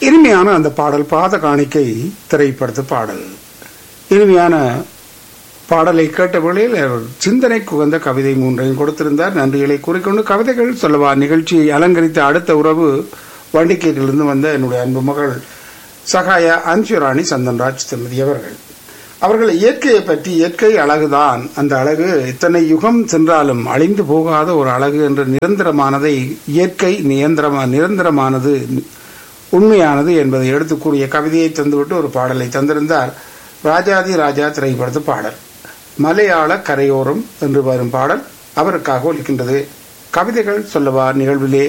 இனிமையான அந்த பாடல் பாத காணிக்கை திரைப்படத்து பாடல் இனிமையான பாடலை கேட்ட வேளையில் அவர் சிந்தனைக்கு உகந்த கவிதை மூன்றையும் கொடுத்திருந்தார் நன்றிகளை கூறிக்கொண்டு கவிதைகள் சொல்லவா நிகழ்ச்சியை அலங்கரித்த அடுத்த உறவு வண்டிக்கேட்டிலிருந்து வந்த என்னுடைய அன்பு மகள் சகாய அன்சுராணி சந்தன்ராஜ் திருமதி அவர்கள் அவர்கள் இயற்கையை பற்றி இயற்கை அழகுதான் அந்த அழகு இத்தனை யுகம் சென்றாலும் அழிந்து போகாத ஒரு அழகு என்ற நிரந்தரமானதை இயற்கை நிரந்தரமா நிரந்தரமானது உண்மையானது என்பதை எடுத்து கூறிய கவிதையை தந்துவிட்டு ஒரு பாடலை தந்திருந்தார் ராஜாதி ராஜா திரைப்படத்து பாடல் மலையாள கரையோரம் என்று வரும் பாடல் அவருக்காக ஒலிக்கின்றது கவிதைகள் சொல்லவா நிகழ்விலே